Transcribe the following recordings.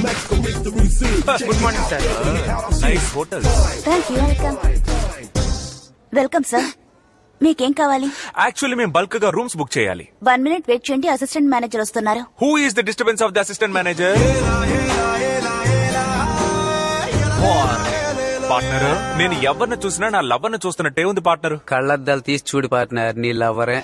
Good morning sir nice hotel thank you welcome welcome sir మీకేం కావాలి actually మేము bulk గా రూమ్స్ బుక్ చేయాలి వన్ మినిట్ వెయిట్ చేయండి అసిస్టెంట్ మేనేజర్ వస్తున్నారు who is the disturbance of the assistant manager partner నేను ఎవరిని చూసినా నా లవ్వర్ని చూస్తున్నట్టే ఉంది పార్ట్నర్ కళ్ళద్దాలు తీసి చూడు పార్ట్నర్ నీ లవ్వరే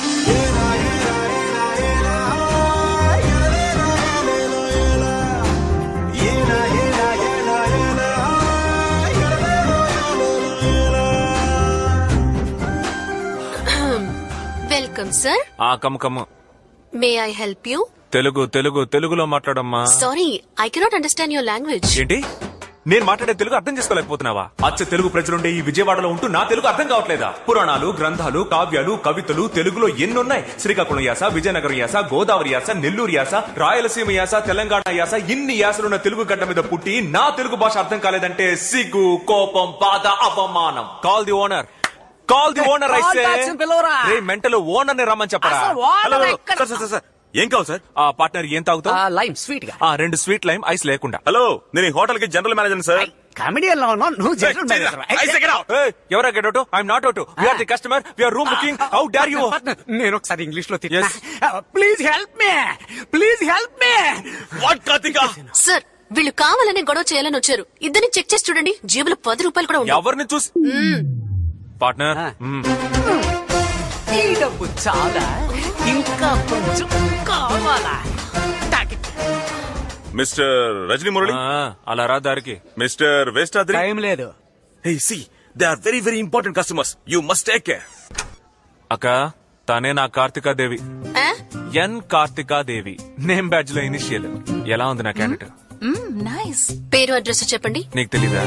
వెల్కమ్ సార్ ఆ come come may I help you Telugu Telugu తెలుగులో మాట్లాడమ్మా sorry I cannot understand your language ఏంటి నేను మాట్లాడే తెలుగు అర్థం చేసుకోలేకపోతున్నావా అచ్చ తెలుగు ప్రజలుండే ఈ విజయవాడలో ఉంటూ నా తెలుగు అర్థం కావట్లేదా పురాణాలు గ్రంథాలు కావ్యాలు కవితలు తెలుగులో ఎన్నున్నాయి శ్రీకాకుళం యాస విజయనగరం యాస గోదావరి యాస నెల్లూరు యాస రాయలసీమ యాస తెలంగాణ యాస ఇన్ని యాసలున్న తెలుగు గడ్డ మీద పుట్టి నా తెలుగు భాష అర్థం కాలేదంటే సిగ్గు కోపం బాధ అవమానం call the owner call the owner Call back and పిలవరా. రే మెంటల్ ఓనర్ ని రమ్మని చెప్పరా అసలు ఓనర్ ఎక్కడ? Sir, sir, sir, sir. ఏం కావాలి సార్ ఆ పార్ట్నర్ ఏం తాగుతావు లైమ్ స్వీట్ గా ఆ రెండు స్వీట్ లైమ్ ఐస్ లేకుండా హలో నేను ఈ హోటల్ కి జనరల్ మేనేజర్ సార్ కమెడియన్ లో ఉన్నావు నువ్వు జనరల్ Hey, మేనేజర్ Hey, ఎవరా get out I'm not out we are the customer we are room booking how dare you నేను ఒకసారి ఇంగ్లీష్ లో Yes. Please help me please help me what Karthika sir వీళ్ళు కావాలనే గొడవ చేయాలని వచ్చారు ఇద్దరిని చెక్ చేసి చూడండి జేబులో పది రూపాయలు కూడా ఉండవు ఎవరిని చూసి పార్ట్నర్ Ah. ఈ డబ్బు చాలా ఇంకా కొంచెం కావాలా తాకి. మిస్టర్ రజనీ మురళి అలా రా దారికి మిస్టర్ వేస్టాద్రి టైం లేదు hey see they are very very important customers you must take care అక్క తనే నా కార్తికాదేవి ఆ? ఎన్ కార్తికాదేవి నేమ్ బ్యాడ్జ్ లో ఇనిషియల్ ఎలా ఉంది నా క్యాండిడేట్ నైస్ పేరు అడ్రస్ చెప్పండి నీకు తెలీదా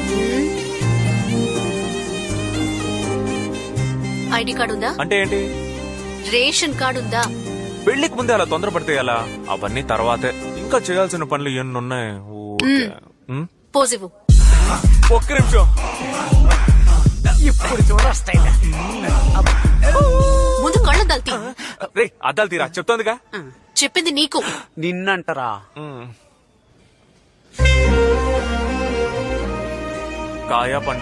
ఐడి కార్డు ఉందా అంటే ఏంటి రేషన్ కార్డు ఉందా పెళ్లికి ముందే అలా తొందరపడితే ఎలా అవన్నీ తర్వాతే ఇంకా చేయాల్సిన పనులు ఎన్ని ఉన్నాయి ఊరికే. ఉమ్, పోజివు ఒక్క నిమిషం ఇప్పుడు చూడొస్తాయి ముందు కళ్ళ దల్తి రే అద్దాలు తీరా చెప్తోందిగా చెప్పింది నీకు నిన్నంటారా కాయా పండ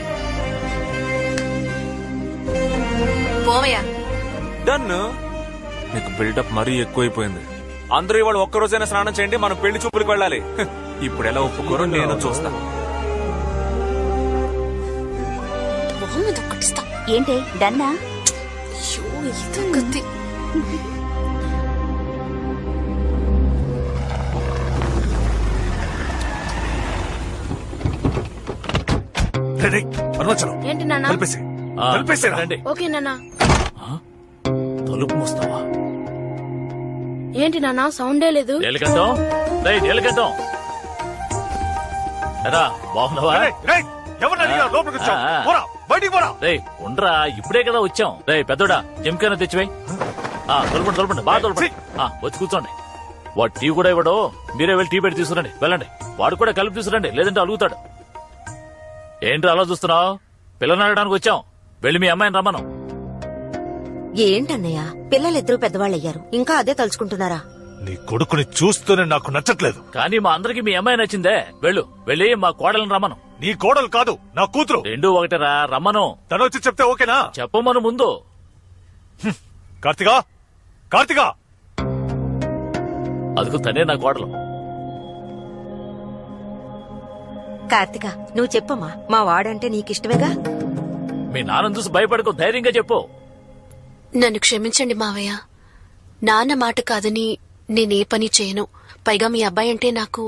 పోవయ్యా డన్ నీకు బిల్డప్ మరీ ఎక్కువైపోయింది అందరూ ఇవాళ ఒక్క రోజైనా స్నానం చేయండి మనం పెళ్లి చూపులకు వెళ్ళాలి హ్, ఇప్పుడు ఎలా ఒప్పుకోరో నేను చూస్తా మొహం మీద ఒక్కటిస్తా ఏంటి డన్నా అయ్యో ఇదొకటి అరుణాచలం ఏంటి నాన్న కలిపేసి కలిపేసేరా ఓకే నాన్న తలుపు మూస్తావా ఏంటి నాన్న సౌండే లేదు నీలకంఠం రేయ్ నీలకంఠం ఎరా బాగున్నావా ఎవరు అడిగారు లోపలికి వచ్చావు ఆ. పోరా బయటికి పోరా రేయ్ ఉండరా ఇప్పుడే కదా వచ్చాం రేయ్ పెద్దోడా జిమ్కైనా తెచ్చిపోయి ఆ తొలపండి తొలపండి బాగా తొలపండి ఆ వచ్చి కూర్చోండి వాడు టీ కూడా ఇవ్వడు మీరే వెళ్ళి టీ పెట్టి తీసుకురండి వెళ్ళండి వాడు కూడా కలిపి తీసుకురండి లేదంటే అలుగుతాడు ఏంటి అలా చూస్తున్నావు పిల్లని అడగడానికి వచ్చాం వెళ్ళి మీ అమ్మాయిని రమ్మను ఏంటన్నయ్య పిల్లలిద్దరూ పెద్దవాళ్ళయ్యారు ఇంకా అదే తలుచుకుంటున్నారా నీ కొడుకుని చూస్తూనే నాకు నచ్చట్లేదు కానీ మా అందరికి మీ అమ్మాయి నచ్చిందే వెళ్ళు వెళ్ళి మా కోడలను రమ్మను నీ కోడలు కాదు నా కూతురు రెండు ఒకటిరా రమ్మను తను వచ్చి చెప్తే ఓకేనా చెప్పమను ముందు కార్తికా కార్తికా అదుకు తనే నా కోడలు కార్తిక నువ్వు చెప్పమ్మా మా వాడంటే నీకిష్టమేగా మీ నాన్న చూసి భయపడకు ధైర్యంగా చెప్పు నన్ను క్షమించండి మావయ్య నాన్న మాట కాదని నేనే పని చేయను పైగా మీ అబ్బాయి అంటే నాకు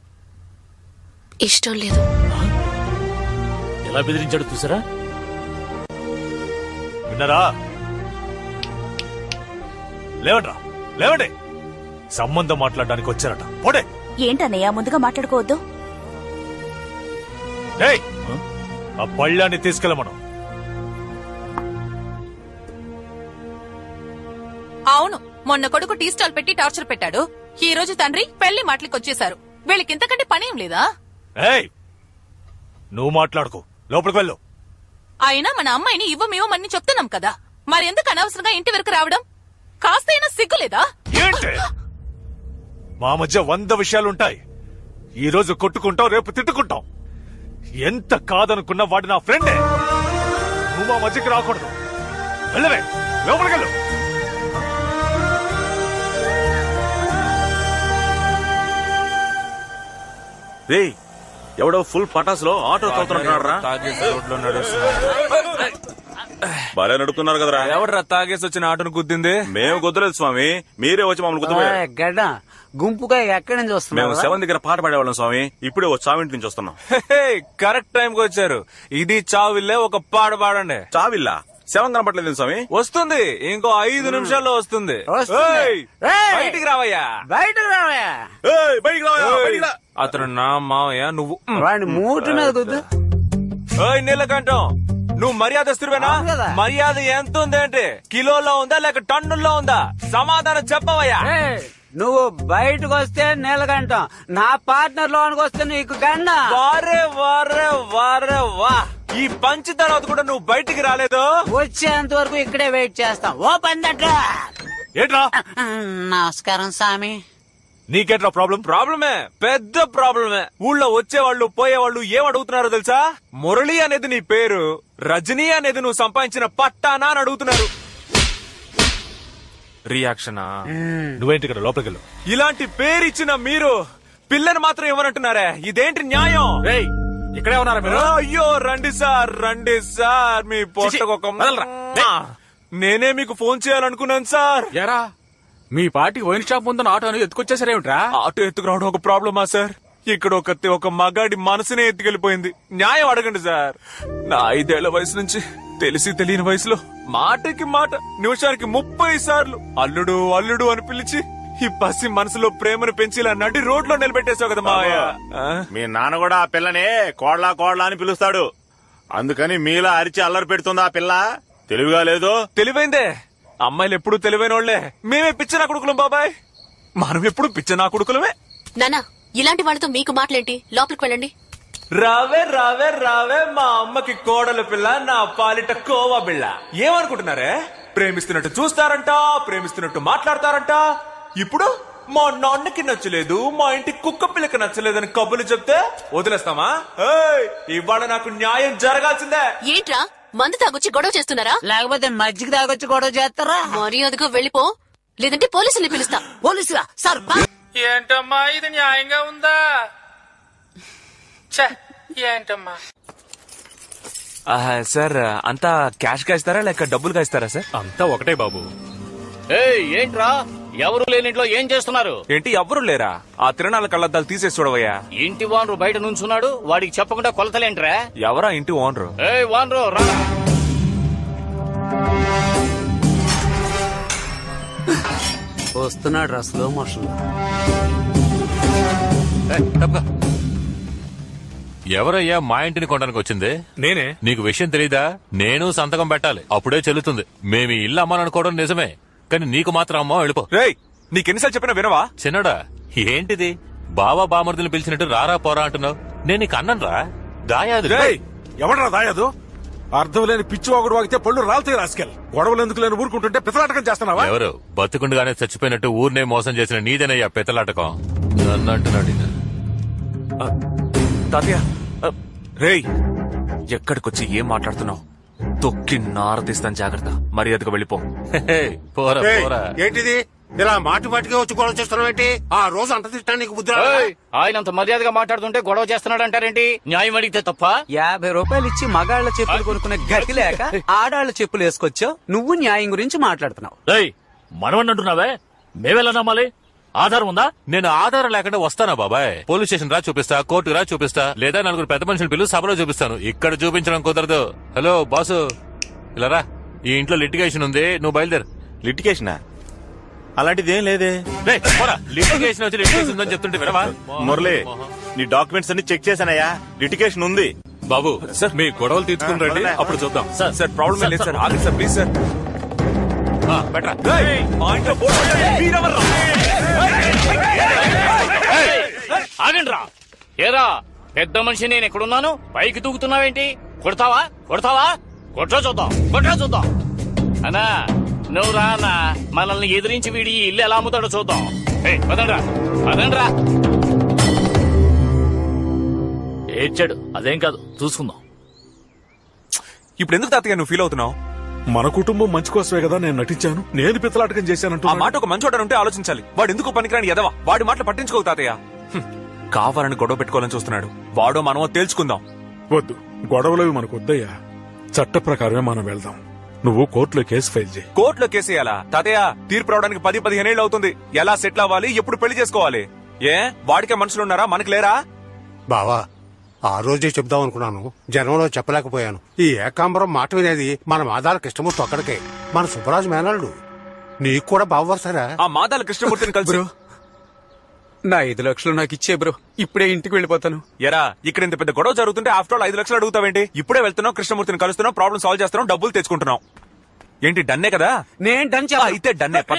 ఇష్టం లేదు ఎలా బెదిరించాడు చూసారా విన్నారా లేవండ్రా లేవండి సంబంధం మాట్లాడడానికి వచ్చారట పోడే ఏంటన్నయ్య ముందుగా మాట్లాడుకోవద్దు డేయ్ ఆ పళ్ళాన్ని తీసుకెళ్ళమను అవును మొన్న కొడుకు టీ స్టాల్ పెట్టి టార్చర్ పెట్టాడు ఈ రోజు తండ్రి పెళ్లి మాటలకు వచ్చేశారు వీళ్ళకి ఇంతకంటే పనేం లేదా ఏయ్ నువ్వు మాట్లాడుకో లోపలికి వెళ్ళు అయినా మన అమ్మాయిని ఇవ్వమివ్వమని చెప్తున్నాం కదా మరి ఎందుకు అనవసరంగా ఇంటి వరకు రావడం కాస్తైనా సిగ్గులేదా ఏంటి మా మధ్య వంద విషయాలుంటాయి ఈ రోజు కొట్టుకుంటాం రేపు తిట్టుకుంటాం ఎంత కాదనుకున్నా వాడు నా ఫ్రెండే నువ్వు మా మధ్యకి రాకూడదు వెళ్ళవే లోపలికెళ్ళు రే ఎవడో ఫుల్ పటాసులో ఆటో తోలుతున్నాడు రా తాగేసి రోడ్లో నడుస్తున్నాడు. బాగా నడుపుతున్నారు కదరా ఎవడ్రా తాగేసి వచ్చిన ఆటోను గుద్దింది మేము గుద్దలేదు స్వామి మీరే వచ్చి మమ్మల్ని గుద్దపోయారు గడ్డ గుంపుగా ఎక్కడి నుంచి మేము వస్తున్నారు సెవెన్ దగ్గర పాట పాడేవాళ్ళం స్వామి ఇప్పుడే ఓ చావింటి నుంచి వస్తున్నాం హే, కరెక్ట్ టైం కి వచ్చారు ఇది చావిల్లే ఒక పాట పాడండి చావిల్లా సెవెన్ కనపట్లేదు స్వామి వస్తుంది ఇంకో ఐదు నిమిషాల్లో వస్తుంది వస్తుంది. ఏయ్, ఏయ్. బయటికి రావయ్యా బయట రావయ్యా ఏయ్, బయటికి రావయ్యా, ఏయ్, బయటికి రా. అతను నా మావయ్య నువ్వు మ్. వాడిని మూటు మీద గుద్దు ఏయ్ నీలకంఠం నువ్వు మర్యాదస్తుడివేనా అవును కదా. మర్యాద ఎంత ఉంది అంటే కిలోలో ఉందా లేక టన్నుల్లో ఉందా సమాధానం చెప్పవయ్యా ఏయ్, నువ్వు బయటకు వస్తే నీలకంఠం నా పార్ట్నర్ లోనికి వస్తే నీకు గండ వారే వారే వారే వా ఈ పంచి తర్వాత కూడా నువ్వు బయటికి రాలేదు వచ్చేంత వరకు ఇక్కడే వెయిట్ చేస్తాం ఓ పందట ఏంట్రా నమస్కారం స్వామి నీకేంట్రా ప్రాబ్లం ప్రాబ్లమే పెద్ద ప్రాబ్లమే ఊళ్ళో వచ్చేవాళ్ళు పోయేవాళ్ళు ఏం అడుగుతున్నారో తెలుసా మురళి అనేది నీ పేరు రజనీ అనేది నువ్వు సంపాదించిన పట్టానా అని అడుగుతున్నారు రియాక్షనా నువ్వేంటి ఇక్కడ లోపలికెళ్ళు ఇలాంటి పేరు ఇచ్చిన మీరు పిల్లని మాత్రం ఇవ్వనంటున్నారే ఇదేంటి న్యాయం రేయ్ ఇక్కడే ఉన్నారా మీరు అయ్యో రండి సార్ రండి సార్ మీ పొట్టకు ఒక వదలరా. ఆ, నేనే మీకు ఫోన్ చేయాలనుకున్నాను సార్ ఎరా మీ పార్టీ వైన్ షాప్ ముందున్న ఆటోని ఎత్తుకొచ్చేసారేమిట్రా ఆటో ఎత్తుకురావడం ఒక ప్రాబ్లమా సార్ ఇక్కడ ఒక ఒక మగాడి మనసునే ఎత్తుకెళ్లిపోయింది న్యాయం అడగండి సార్ నా ఐదేళ్ల వయసు నుంచి తెలిసి తెలియని వయసులో మాటకి మాట నిమిషానికి ముప్పై సార్లు అల్లుడు అల్లుడు అని పిలిచి ఈ పసి మనసులో ప్రేమను పెంచి ఇలా నడి రోడ్లో నిలబెట్టేశావు కదా మావయ్య ఆ? మీ నాన్న కూడా ఆ పిల్లని కోడ్లా కోడ్లా అని పిలుస్తాడు అందుకని మీలా అరిచి అల్లరి పెడుతుంది ఆ పిల్ల తెలివిగా లేదు తెలివైందే అమ్మాయిలు ఎప్పుడు తెలివైన వాళ్ళే మేమే పిచ్చ నా కొడుకులం బాబాయ్ మనం ఎప్పుడు పిచ్చ నా కొడుకులమే నానా ఇలాంటి వాళ్ళతో మీకు మాటలేంటి లోపలికి వెళ్ళండి రావే రావే రావే మా అమ్మకి కోడల పిల్ల నా పాలిట కోవా బిళ్ళ ఏమనుకుంటున్నారే ప్రేమిస్తున్నట్టు చూస్తారంట ప్రేమిస్తున్నట్టు మాట్లాడతారంట ఇప్పుడు మా నాన్నకి నచ్చలేదు మా ఇంటి కుక్క పిల్లకి నచ్చలేదని కబుర్లు చెప్తే వదిలేస్తామా ఏయ్, ఇవాళ నాకు న్యాయం జరగాల్సిందే ఏంట్రా మందు తాగొచ్చి గొడవ చేస్తున్నారా లేకపోతే మజ్జిగ తాగొచ్చి గొడవ చేస్తారా మర్యాదగా వెళ్ళిపో లేదంటే పోలీసుల్ని పిలుస్తా పోలీసులా సార్ బా- ఏంటమ్మా ఇది న్యాయంగా ఉందా ఛే, ఏంటమ్మా సార్ అంతా క్యాష్ గా ఇస్తారా లేక డబ్బులుగా ఇస్తారా సార్ అంతా ఒకటే బాబు ఏయ్ ఏంట్రా ఎవరు లేని ఇంట్లో ఏం చేస్తున్నారు ఏంటి ఎవ్వరు లేరా ఆ తిరణాల కళ్ళద్దాలు తీసేసి చూడవయ్యా ఇంటి వానరు బయట నుంచున్నాడు వాడికి చెప్పకుండా కొలతలేంట్రా ఎవరా ఇంటి ఓనరు ఏయ్ వానరు రా వస్తున్నాడు రా స్లో మోషన్ ఎవరయ్యా మా ఇంటిని కొనడానికి వచ్చింది నేనే నీకు విషయం తెలీదా నేను సంతకం పెట్టాలి అప్పుడే చెల్లుతుంది మేము ఈ ఇల్లు అమ్మాలనుకోవడం నిజమే కానీ నీకు మాత్రం అమ్మా వెళ్ళిపో రేయ్ నీకెన్నిసార్లు చెప్పినా వినవా చిన్నడా ఏంటిది బావా బామర్దులు పిలిచినట్టు రారా పోరా అంటున్నావు నేను నీకు అన్నరా దాయాదు రేయ్ ఎవడరా దాయదు అర్థం లేని పిచ్చి వాగుడు వాగితే పళ్ళు రాలుతాయి రాసుకెళ్ళి గొడవలు ఎందుకు లేని ఊరుకుంటుంటే పితలాటకం చేస్తున్నావా ఎవరు బతుకుండగానే చచ్చిపోయినట్టు ఊరినే మోసం చేసిన నీదేనయ్యా పెత్తలాటకం నన్ను అంటున్నాడు ఈయన. తాతయ్య ఆ, రేయ్ ఎక్కడికొచ్చి ఏం మాట్లాడుతున్నావు తొక్కి నారదీస్తాను జాగ్రత్త మర్యాదగా వెళ్ళిపో హే, పోరా ఏయ్, పోరా ఏంటిది ఇలా మాటి మాటిగా వచ్చి గొడవ చేస్తున్నావు ఏంటి ఆ రోజు అంట తిట్టడానికి బుద్ధి రాలేదా? ఏయ్, ఆయన అంత మర్యాదగా మాట్లాడుతుంటే గొడవ చేస్తున్నాడు అంటారేంటి న్యాయం అడిగితే తప్ప యాభై రూపాయలు ఇచ్చి మగాళ్ళ చెప్పులు కొనుక్కునే గతి లేక ఆడాళ్ళ చెప్పులు వేసుకొచ్చావు నువ్వు న్యాయం గురించి మాట్లాడుతున్నావు ఏయ్ మనవన్ అంటున్నావే మేమెలా నమ్మాలి ఆధారం ఉందా నేను ఆధారం లేకుండా వస్తానా బాబాయ్ పోలీస్ స్టేషన్ రా చూపిస్తా కోర్టు రా చూపిస్తా లేదా నలుగురు పెద్ద మనుషులు పిలువు సభలో చూపిస్తాను ఇక్కడ చూపించడం కుదరదు హలో బాసు ఇలా రా ఈ ఇంట్లో లిటిగేషన్ ఉంది నువ్వు బయలుదేరు లిటికేషన్ అలాంటిది ఏం లేదే రేయ్, పోరా లిటిగేషన్ వచ్చి లిటిగేషన్ ఉందని చెప్తుంటే వినవా మురళి నీ డాక్యుమెంట్స్ అన్ని చెక్ చేశానయ్యా లిటికేషన్ ఉంది బాబు సార్ మీ గొడవలు తీర్చుకుని రండి అప్పుడు చూద్దాం సార్ సార్ ప్రాబ్లం లేదు సార్ ఆగండి సార్ ప్లీజ్ సార్ ఆ, బెటరా రేయ్, మా ఇంట్లో బోర్డు పెట్టండి. మీరెవర్రా? ఆగండ్రా ఏరా పెద్ద మనిషి నేను ఎక్కడున్నాను పైకి దూకుతున్నావేంటి కొడతావా కొడతావా కొట్రా చూద్దాం కొట్రా చూద్దాం అన్నా నువ్వు రా అన్నా మనల్ని ఎదిరించి వీడి ఈ ఇల్లు ఎలా అమ్ముతాడో చూద్దాం ఏయ్, పదండ్రా పదండ్రా ఏడ్చాడు అదేం కాదు చూసుకుందాం ఇప్పుడు ఎందుకు తాతయ్య నువ్వు ఫీల్ అవుతున్నావు మన కుటుంబం మంచి కోసమే కదా నేను నటించాను నేను పిత్తలాటకం చేశానంటూ ఆ మాట ఒక మంచోడని ఉంటే ఆలోచించాలి వాడు ఎందుకు పనికిరాని ఎదవా వాడి మాటలు పట్టించుకోవు తాతయ్య హ్మ్. కావాలని గొడవ పెట్టుకోవాలని చూస్తున్నాడు వాడో మనమో తేల్చుకుందాం వద్దు గొడవలవి మనకు వద్దయ్యా చట్ట ప్రకారమే మనం వెళ్దాం నువ్వు కోర్టులో కేసు ఫైల్ చేయి కోర్టులో కేసేయాలా తాతయ్య తీర్పు రావడానికి పది పదిహేను ఏళ్ళు అవుతుంది ఎలా సెటిల్ అవ్వాలి ఎప్పుడు పెళ్లి చేసుకోవాలి ఏ వాడికే మనుషులు ఉన్నారా మనకి లేరా బావా ఆ రోజే చెప్దాం అనుకున్నాను జనంలో చెప్పలేకపోయాను ఈ ఏకాంబరం మాట వినేది మన మాదాల కృష్ణమూర్తి ఒక్కడికే మన సుబ్బరాజు మేనల్లుడు నీకు కూడా బావవరసరా ఆ మాదాల కృష్ణమూర్తిని కలిసి నా ఐదు లక్షలు నాకు ఇచ్చే బ్రో ఇప్పుడే ఇంటికి వెళ్ళిపోతాను ఎరా ఇక్కడ ఇంత పెద్ద గొడవ జరుగుతుంటే ఆఫ్టర్ ఆల్ ఐదు లక్షలు అడుగుతావేంటి ఇప్పుడే వెళ్తున్నావు కృష్ణమూర్తిని కలుస్తున్నావు ప్రాబ్లం సాల్వ్ చేస్తున్నావు డబ్బులు తెచ్చుకుంటున్నావు ఏంటి డన్నే కదా నేను డన్ అయితే డన్నే పద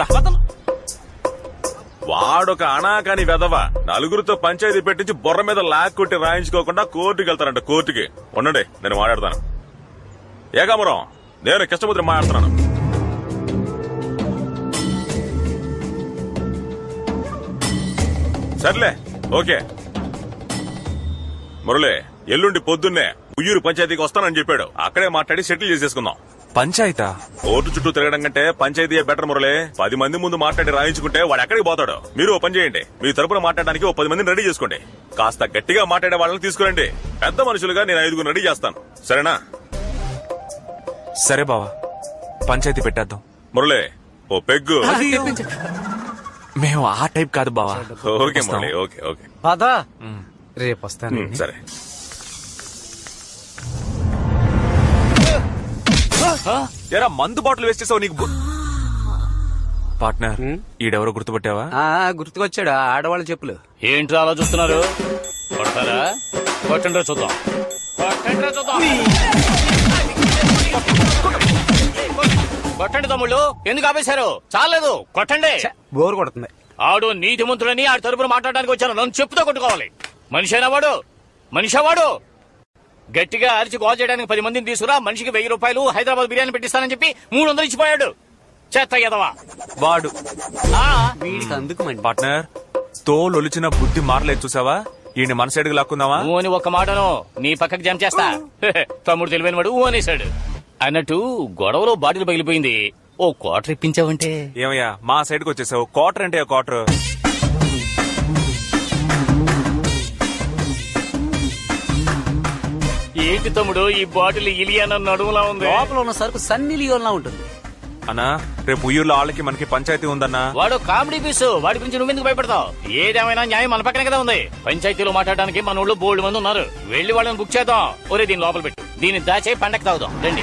వాడొక అనాకాని వెదవ నలుగురితో పంచాయతీ పెట్టించి బుర్ర మీద లాక్కొట్టి రాయించుకోకుండా కోర్టుకి వెళ్తారంట కోర్టుకి ఉండండి నేను మాట్లాడతాను ఏకాపురం నేను కృష్ణముద్ర మాట్లాడుతున్నాను సర్లే ఓకే మురళి ఎల్లుండి పొద్దున్నే ఉయ్యూరు పంచాయతీకి వస్తానని చెప్పాడు అక్కడే మాట్లాడి సెటిల్ చేసేసుకుందాం పంచాయతా కోర్టు చుట్టూ తిరగడం కంటే పంచాయతీ బెటర్ మురళి పది మంది ముందు మాట్లాడి రాయించుకుంటే వాడు ఎక్కడికి పోతాడు మీరు ఓ పని చేయండి మీ తరపున మాట్లాడడానికి ఓ పది మందిని రెడీ చేసుకోండి కాస్త గట్టిగా మాట్లాడే వాళ్ళని తీసుకురండి పెద్ద మనుషులుగా నేను ఐదుగురు రెడీ చేస్తాను సరేనా సరే బావా పంచాయతీ పెట్టేద్దాం మురళి ఓ పెగ్గు మేము ఆ టైప్ కాదు బావా ఓకే మురళి ఓకే ఓకే పదా రేపు వస్తాను ఉమ్, సరే ఎరా మందు బాటిల్ వేస్ట్ చేసావు నీకు బు- పార్ట్నర్ ఈడెవరో గుర్తుపట్టావా ఆ, గుర్తుకొచ్చాడు ఆ ఆడవాళ్ళ చెప్పులు ఏంట్రా అలా చూస్తున్నారు కొడతారా కొట్టండి చూద్దాం కొట్టండి చూద్దాం కొట్టండి తమ్ముళ్ళు ఎందుకు ఆపేశారు చాలేదు కొట్టండి బోర్ కొడుతుంది ఆడు నీతిమంతుడని ఆడి తరపున మాట్లాడడానికి వచ్చాను నన్ను చెప్పుతో కొట్టుకోవాలి మనిషి అయినా వాడు మనిషి వాడు గట్టిగా అరిచి గోల్ చేయడానికి పది మందిని తీసుకురా మనిషికి వెయ్యి రూపాయలు హైదరాబాద్ బిర్యానీ పెట్టిస్తానని చెప్పి మూడు వందలు ఇచ్చిపోయాడు చెత్త ఎదవా వాడు వీడికి అందుకు మండి పార్ట్నర్ తోలొలిచిన బుద్ధి మారలేదు చూసావా ఈయన మన సైడ్కి లాక్కుందామా ఊ అని ఒక్క మాటను నీ పక్కకి జంప్ చేస్తా తమ్ముడు తెలివైన వాడు ఊ అనేశాడు అన్నట్టు గొడవలో బాటిల్ పగిలిపోయింది ఓ క్వార్టర్ ఇప్పించావంటే ఏమయ్యా మా సైడ్కి వచ్చేసావు క్వార్టర్ అంటే క్వార్టర్ ఏంటి తమ్ముడు ఈ బాటిల్ ఇలియాన నడుములా ఉంది లోపల ఉన్న సరుకు సన్ని లియోన్లా ఉంటుంది అన్నా రేపు ఉయ్యూరులో వాళ్ళకి మనకి పంచాయతీ ఉందన్నా వాడు కామెడీ పీస్ వాడి గురించి నువ్వెందుకు భయపడతావు ఏదేమైనా న్యాయం మన పక్కనే కదా ఉంది పంచాయతీలో మాట్లాడడానికి మన ఊళ్ళో బోల్డ్ మంది ఉన్నారు వెళ్లి వాళ్ళని బుక్ చేద్దాం ఒరే దీని లోపల పెట్టు దీన్ని దాచే పండగ తాగుదాం రండి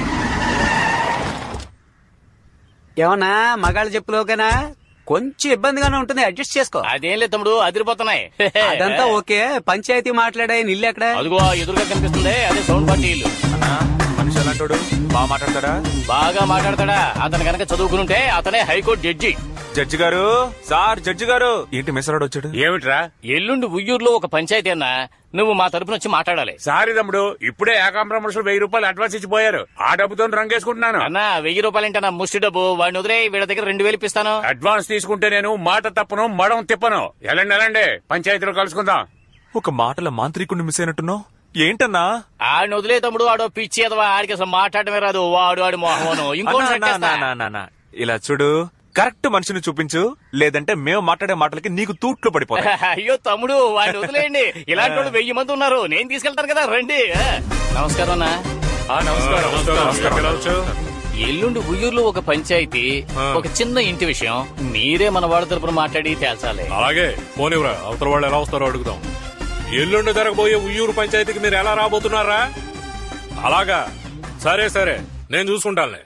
ఏమన్నా మగాళ్ళ చెప్పులు ఓకేనా కొంచెం ఇబ్బందిగానే ఉంటుంది అడ్జస్ట్ చేసుకో అదేం లేదు తమ్ముడు అదిరిపోతున్నాయి అదంతా ఓకే పంచాయతీ మాట్లాడే ఇల్లు ఎక్కడ అదిగో ఆ ఎదురుగా కనిపిస్తుంది అదే సౌండ్ పార్టీ ఇల్లు మనిషి ఎలాంటోడు బాగా మాట్లాడతాడా బాగా మాట్లాడతాడా అతను కనుక చదువుకునుంటే అతనే హైకోర్టు జడ్జి జడ్జి గారు సార్ జడ్జి గారు ఏంటి మెసరాడు వచ్చాడు ఏమిట్రా ఎల్లుండి ఉయ్యూరులో ఒక పంచాయతీ అన్నా నువ్వు మా తరపున వచ్చి మాట్లాడాలి సారీ తమ్ముడు ఇప్పుడే ఏకాంబర మనుషులు వెయ్యి రూపాయలు అడ్వాన్స్ ఇచ్చిపోయారు ఆ డబ్బుతో రంగేసుకుంటున్నాను అన్నా వెయ్యి రూపాయలంటే ముష్టి డబ్బు వాడిని వదిలే వీళ్ళ దగ్గర రెండు వేలు ఇప్పిస్తాను అడ్వాన్స్ తీసుకుంటే నేను మాట తప్పను మడం తిప్పను ఎలాండి ఎలాండి పంచాయతీలో కలుసుకుందాం ఒక మాటల మాంత్రికుడిని మిస్ అయినట్టున్నావు ఏంటన్నా ఆడిని వదిలే తమ్ముడు ఆడో పిచ్చి ఎదవా ఆడికి అసలు మాట్లాడమే రాదు వాడు ఆడి మోహను ఇంకో అన్నా, అన్నా, అన్నా, అన్నా, అన్నా, అన్నా. ఇలా చూడు కరెక్ట్ మనిషిని చూపించు లేదంటే మేము మాట్లాడే మాటలకి నీకు తూట్లు పడిపోతాయి అయ్యో తమ్ముడు వాడిని వదిలేయండి ఇలాంటి వాళ్ళు వెయ్యి మంది ఉన్నారు నేను తీసుకెళ్తాను కదా రండి ఆ, నమస్కారం అన్నా నమస్కారం నమస్కారం ఎల్లుండి ఉయ్యూరులో ఒక పంచాయతీ ఒక చిన్న ఇంటి విషయం మీరే మన వాడి తరపున మాట్లాడి తేల్చాలి అలాగే పోనివ్వరా అవతల వాళ్ళు ఎలా వస్తారో అడుగుదాం ఎల్లుండి జరగబోయే ఉయ్యూరు పంచాయతీకి మీరు ఎలా రాబోతున్నారా అలాగా సరే సరే నేను చూసుకుంటానులే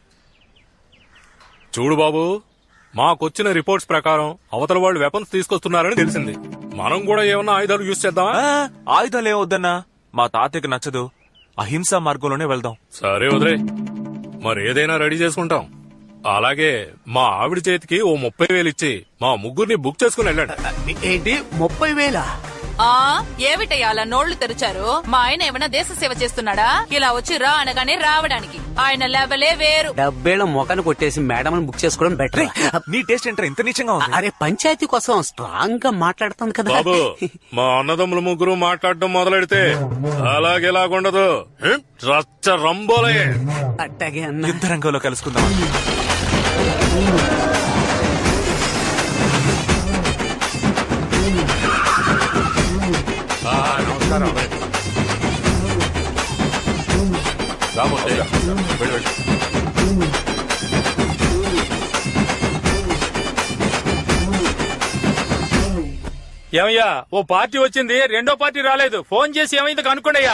చూడు బాబు మాకొచ్చిన రిపోర్ట్స్ ప్రకారం అవతల వాళ్ళు వెపన్స్ తీసుకొస్తున్నారని తెలిసింది మనం కూడా ఏమన్నా ఆయుధాలు యూజ్ చేద్దామా ఆ, ఆయుధాలు ఏం వద్దన్నా మా తాతయ్యకి నచ్చదు అహింసా మార్గంలోనే వెళ్దాం సరే వదిలే మరి ఏదైనా రెడీ చేసుకుంటాం అలాగే మా ఆవిడ చేతికి ఓ ముప్పై వేలు ఇచ్చి మా ముగ్గురిని బుక్ చేసుకుని వెళ్ళండి ఏంటి ముప్పై వేల ఆ ఏమిటయ్యా అలా నోళ్లు తెరిచారు మా ఆయన ఏమైనా దేశ సేవ చేస్తున్నాడా ఇలా వచ్చి రా అనగానే రావడానికి ఆయన లెవలే వేరు డబ్బేళ్ళ మొఖాన్ని కొట్టేసి మేడం బుక్ చేసుకోవడం బెటర్ నీ టేస్ట్ ఏంట్రా ఇంత నీచంగా ఉంది అరే పంచాయతీ కోసం స్ట్రాంగ్ గా మాట్లాడుతుంది కదా బాబు మా అన్నదమ్ములు ముగ్గురు మాట్లాడటం మొదలెడితే అలాగేలాగుండదు రచ్చ రంబోలయే అట్టాగే అన్న యుద్ధ రంగంలో కలుసుకుందాం నమస్కారం రామూర్తి వెళ్ళు, వెళ్ళు. ఏమయ్యా ఓ పార్టీ వచ్చింది రెండో పార్టీ రాలేదు ఫోన్ చేసి ఏమైంది కనుక్కోండియ్యా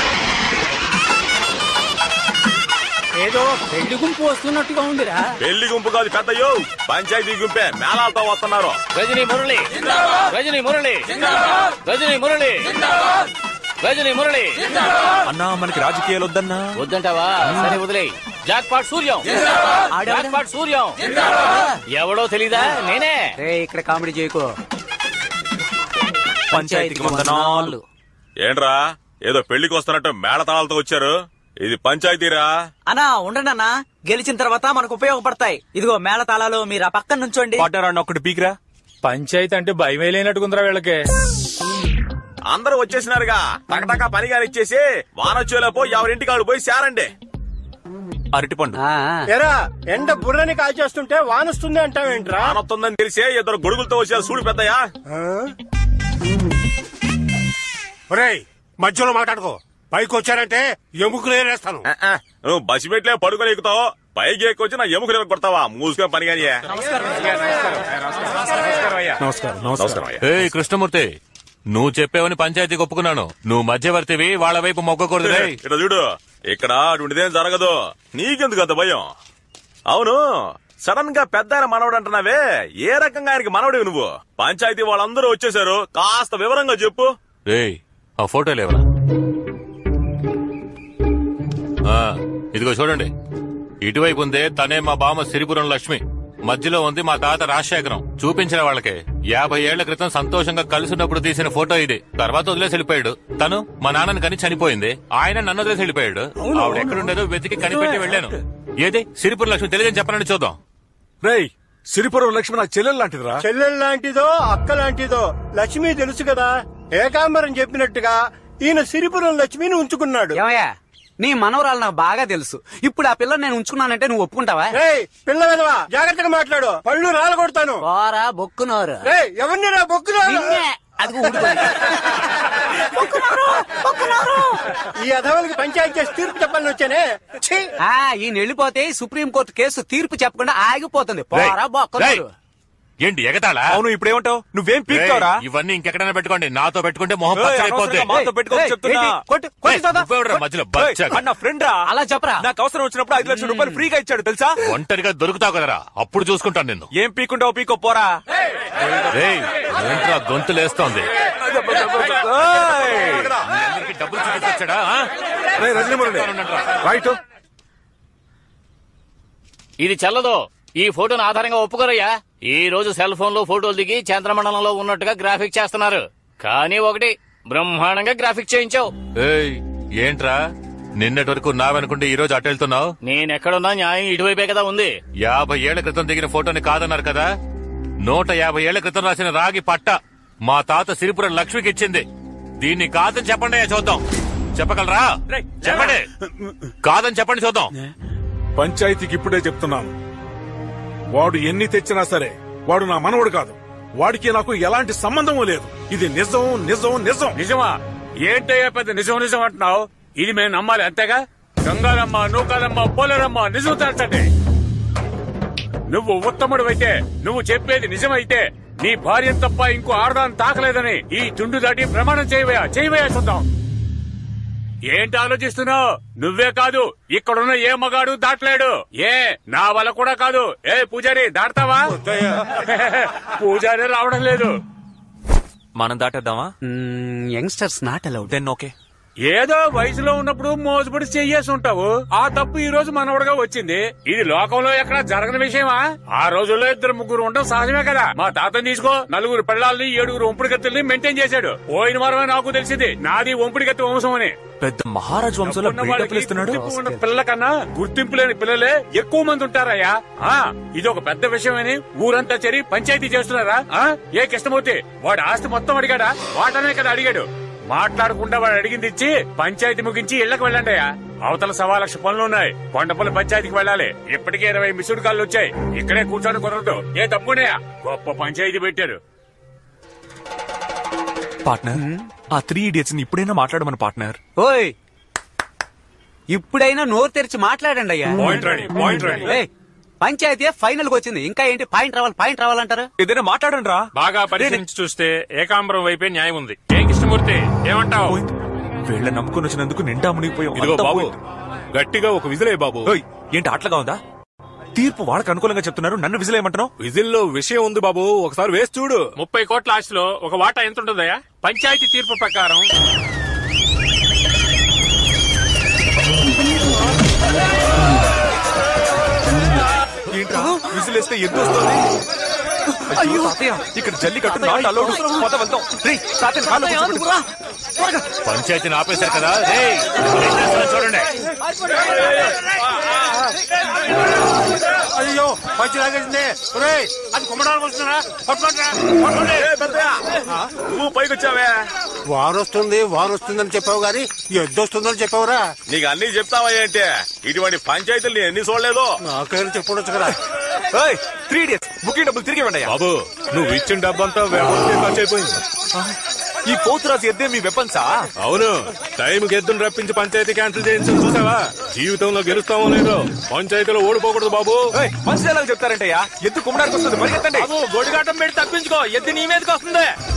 ఏదో పెళ్లి గుంపు వస్తున్నట్టుగా ఉందిరా పెళ్లి గుంపు కాదు పెద్దయ్యో పంచాయతీ గుంపే మేళాలతో వస్తున్నారు రజనీ మురళి రజనీ మురళి రజనీ మురళి రజనీ మురళి అన్నా మనకి రాజకీయాలు వద్దన్నా వద్దంటావా సరే వదిలే jackpot Suryam jackpot Suryam ఎవడో తెలీదా నేనే రే ఇక్కడ కామెడీ చేయకు పంచాయతీకి వందనాలు ఏంట్రా ఏదో పెళ్లికి వస్తున్నట్టు మేళతాళాలతో వచ్చారు ఇది పంచాయతీరా అన్నా ఉండండి గెలిచిన తర్వాత మనకు ఉపయోగపడతాయి ఇదిగో మేళ తాళాలు మీరు ఆ పక్కన నుంచోండి పడ్డారా ఒకటి పీకిరా పంచాయతీ అంటే భయమే లేనట్టుకుందిరా వీళ్ళకి అందరూ వచ్చేసినారుగా టకటకా పని కానిచ్చేసి వానొచ్చేలోపు ఎవరింటికి ఆడు పోయి శారండి అరటిపండు ఎరా ఎండ బుర్రని కాల్చేస్తుంటే వానొస్తుంది అంటావేంట్రా వానొస్తుందని తెలిసే ఇద్దరు గొడుగులతో వచ్చారు చూడు పెద్దయ్యా ఒరేయ్ మధ్యలో మాట్లాడుకో పైకి వచ్చారంటే ఎముకలు ఏరేస్తాను నువ్వు బసి పెట్లే పడుకొని ఎక్కుతావు పైకి ఎక్కొచ్చి నా ఎముకలు కొడతావా మూసుకొని పని కానీ నమస్కారం నమస్కారం అయ్యా ఏయ్ కృష్ణమూర్తి నువ్వు చెప్పావని పంచాయతీకి ఒప్పుకున్నాను నువ్వు మధ్యవర్తివి వాళ్ళ వైపు మొగ్గకూడదు రేయ్. ఇట్లా చూడు ఇక్కడ అటువంటిదేం జరగదు నీకెందుకు అంత భయం అవును సడన్ గా పెద్ద ఆయన మనవడు అంటున్నావే ఏ రకంగా ఆయనకి మనవడివి నువ్వు పంచాయతీ వాళ్ళందరూ వచ్చేసారు కాస్త వివరంగా చెప్పు రేయ్ ఆ ఫోటో లేవరా ఆ, ఇదిగో చూడండి ఇటువైపు ఉందే తనే మా బామ్మ సిరిపురం లక్ష్మి మధ్యలో ఉంది మా తాత రాజశేఖరం చూపించిన వాళ్ళకే యాభై ఏళ్ల క్రితం సంతోషంగా కలిసినప్పుడు తీసిన ఫోటో ఇది తర్వాత వదిలేసి వెళ్ళిపోయాడు తను మా నాన్నని కని చనిపోయింది ఆయన నన్ను వదిలేసి వెళ్ళిపోయాడు ఆవిడ ఎక్కడుండేదో వెతికి కనిపెట్టి వెళ్ళాను ఏది సిరిపురం లక్ష్మి తెలియదని చెప్పనని చూద్దాం రేయ్ సిరిపురం లక్ష్మి నా చెల్లెలు లాంటిదిరా చెల్లెలు లాంటిదో అక్క లాంటిదో లక్ష్మి తెలుసు కదా ఏకాంబరం చెప్పినట్టుగా ఈయన సిరిపురం లక్ష్మిని ఉంచుకున్నాడు ఏమయ్యా నీ మనవరాలు నాకు బాగా తెలుసు ఇప్పుడు ఆ పిల్లని నేను ఉంచుకున్నానంటే నువ్వు ఒప్పుకుంటావా రేయ్ పిల్ల విధవా జాగ్రత్తగా మాట్లాడు పళ్ళు రాలగొడతాను పోరా బొక్కునోరు రేయ్ ఎవరిని రా బొక్కురా నిన్నే. అదిగో ఊడిపోయింది. ఈ అధవలకి పంచాయతీ చేసి తీర్పు చెప్పాలని వచ్చానే ఛీ! ఆ ఈయన వెళ్ళిపోతే సుప్రీం కోర్టు కేసు తీర్పు చెప్పకుండా ఆగిపోతుంది పోరా రేయ్, బొక్కనోరు ఏంటి ఎగతాళా అవును ఇప్పుడేమంటావు నువ్వేం పీక్తావురా రేయ్, ఇవన్నీ ఇంకెక్కడైనా పెట్టుకోండి నాతో పెట్టుకుంటే మొహం ఏయ్, పచ్చడైపోద్ది అనవసరంగా మాతో పెట్టుకోకు చెప్తున్నా. కొట్టు కొట్టు చూద్దాం. నువ్వెవడురా మధ్యలో బచ్చా అన్న ఫ్రెండ్ రా అలా చెప్పరా నాకు అవసరం వచ్చినప్పుడు ఐదు లక్షల రూపాయలు ఫ్రీగా ఇచ్చాడు తెలుసా ఒంటరిగా దొరుకుతావు కదరా అప్పుడు చూసుకుంటాను నిన్ను ఏం పీకుంటావు పీకో పోరా రేయ్ ఏంట్రా గొంతులేస్తోంది ఏయ్! అందరికీ డబ్బులు చూపించొచ్చాడా ఆ? రజనీ మురళి రైట్ ఇది చెల్లదు ఈ ఫోటోను ఆధారంగా ఒప్పుకోరయ్యా ఈ రోజు సెల్ ఫోన్ లో ఫోటోలు దిగి చంద్రమండలంలో ఉన్నట్టుగా గ్రాఫిక్ చేస్తున్నారు కానీ ఒకటి బ్రహ్మాండంగా గ్రాఫిక్ చేయించావు ఏయ్ ఏంట్రా నిన్నటి వరకు నావనుకుంటే ఈ రోజు అటు వెళ్తున్నావు నేనెక్కడున్నా న్యాయం ఇటువైపే కదా ఉంది యాభై ఏళ్ల క్రితం దిగిన ఫోటోని కాదన్నారు కదా నూట యాభై ఏళ్ల క్రితం రాసిన రాగి పట్ట మా తాత సిరిపురం లక్ష్మికి ఇచ్చింది దీన్ని కాదని చెప్పండి చూద్దాం చెప్పగలరా చెప్పండి కాదని చెప్పండి చూద్దాం పంచాయతీకి ఇప్పుడే చెప్తున్నాను వాడు ఎన్ని తెచ్చినా సరే వాడు నా మనవడు కాదు వాడికి నాకు ఎలాంటి సంబంధము లేదు ఇది నిజం నిజం నిజం నిజమా ఏంటయ్యా పెద్ద నిజం నిజం అంటున్నావు ఇది మేము నమ్మాలి అంతేగా గంగారమ్మ నూకాలమ్మ పోలేరమ్మ నిజం తేల్చండి నువ్వు ఉత్తముడు అయితే నువ్వు చెప్పేది నిజమైతే నీ భార్య తప్ప ఇంకో ఆడదాన్ని తాకలేదని ఈ తుండు దాటి ప్రమాణం చేయవయా చేయవయా చూద్దాం ఏంటి ఆలోచిస్తున్నావు నువ్వే కాదు ఇక్కడున్న ఏ మగాడు దాటలేడు ఏ నా వల్ల కూడా కాదు ఏ పూజారి దాటతావా పూజారి రావడం లేదు మనం దాటేద్దామా youngsters not allowed then okay ఏదో వయసులో ఉన్నప్పుడు మోసపడి చెయ్యేసి ఉంటావు ఆ తప్పు ఈ రోజు మనవడగా వచ్చింది ఇది లోకంలో ఎక్కడ జరగని విషయమా ఆ రోజుల్లో ఇద్దరు ముగ్గురు ఉండడం సహజమే కదా మా తాతని తీసుకో నలుగురు పిల్లల్ని ఏడుగురు ఒంపుడు గత్తుల్ని మెయింటైన్ చేశాడు పోయిన వారమే నాకు తెలిసింది నాది ఒంపుడు గత్తి వంశం అని పెద్ద మహారాజ్ వంశంలో ఉన్న బిల్డప్లు వాళ్ళకి ఇస్తున్నాడు గుర్తింపు ఉన్న పిల్లల కన్నా గుర్తింపు లేని పిల్లలే ఎక్కువ మంది ఉంటారయ్యా ఆ ఇది ఒక పెద్ద విషయమని ఊరంతా చేరి పంచాయతీ చేస్తున్నారా ఆ ఏ కృష్ణమూర్తి వాడు ఆస్తి మొత్తం అడిగాడా వాటనే కదా అడిగాడు మాట్లాడకుండా వాడు అడిగింది ఇచ్చి పంచాయతీ ముగించి ఇళ్లకు వెళ్ళండి అయ్యా అవతల సవా లక్ష పనులు ఉన్నాయి కొండపల్లి పంచాయతీకి వెళ్ళాలి ఇప్పటికే ఇరవై మిసుడు కాళ్ళు వచ్చాయి ఇక్కడే కూర్చొని కుదరదు ఏ తప్పునేయా గొప్ప పంచాయతీ పెట్టారు పార్ట్నర్ ఆ త్రీ ఇడియట్స్ ని ఇప్పుడైనా మాట్లాడమని పార్ట్నర్ ఓయ్ ఇప్పుడైనా నోరు తెరిచి మాట్లాడండి అయ్యా పాయింట్ రెడీ, పాయింట్ రెడీ. ఏయ్, పంచాయతీ ఫైనల్ కి వచ్చింది ఇంకా ఏంటి పాయింట్ రావాలి పాయింట్ రావాలంటారు ఏదైనా మాట్లాడండి రా బాగా పరిశీలించి చూస్తే ఏకాంబరం వైపే న్యాయం ఉంది ఏం కృష్ణమూర్తి ఏమంటావు వీళ్ళ నమ్ముకుని వచ్చినందుకు నిండా మునిగిపోయాం ఇదిగో అంతా బాబు, పోయింది. గట్టిగా ఒక విజిలే బాబు ఓయ్, ఏంటి అట్లగా ఉందా తీర్పు వాళ్ళకి అనుకూలంగా చెప్తున్నారు నన్ను విజిలేయమంటున్నావు విజిల్లో విషయం ఉంది బాబు ఒకసారి వేసి చూడు ముప్పై కోట్ల ఆస్తిలో ఒక వాటా ఎంత ఉంటుందయ్యా పంచాయతీ తీర్పు ప్రకారం ఏంట్రా విజిలేస్తే ఎంత వస్తుంది అయ్యో తాతయ్య ఇక్కడ జల్లి కట్టు నాట్ అలౌడ్ పద వెళ్తాం రేయ్ తాతయ్య కాళ్ళు కూర్చోబెట్టు. పంచాయతీని ఆపేశారు కదా రేయ్, ఏం చేస్తున్నారో చూడండి అయ్యో మంచి లాగేసింది ఒరేయ్, అది కుమ్మడానికి వస్తున్నారా పట్టుకోండిరా, పట్టుకోండి. నువ్వు పైకి వచ్చావే వారు వస్తుంది వారు వస్తుందని చెప్పావు గాని ఎద్దు వస్తుందని చెప్పావురా నీకు అన్ని చెప్తావా ఏంటి ఇటువంటి పంచాయతీలు నేను ఎన్ని చూడలేదు నాకైనా చెప్పొచ్చు కదా ఏయ్, త్రీ ఇడియట్స్ బుకింగ్ డబ్బులు తిరిగి ఇవ్వండి అయ్యా. బాబు నువ్వు ఇచ్చిన డబ్బంతా వ్యవస్థ ఖర్చు అయిపోయింది ఈ పోతురాజు ఎద్దే మీ వెపన్సా అవును టైం ఎద్దును రప్పించి పంచాయతీ క్యాన్సిల్ చేయించి చూసావా జీవితంలో గెలుస్తామో లేదో పంచాయతీలో ఓడిపోకూడదు బాబు మంచి ఎలా చెప్తారంటయ్యా ఎద్దు కుమ్మడానికి వస్తుంది పరిగెత్తండి గొడిగాటం పెట్టి తప్పించుకో ఎద్దు నీ మీదకి వస్తుంది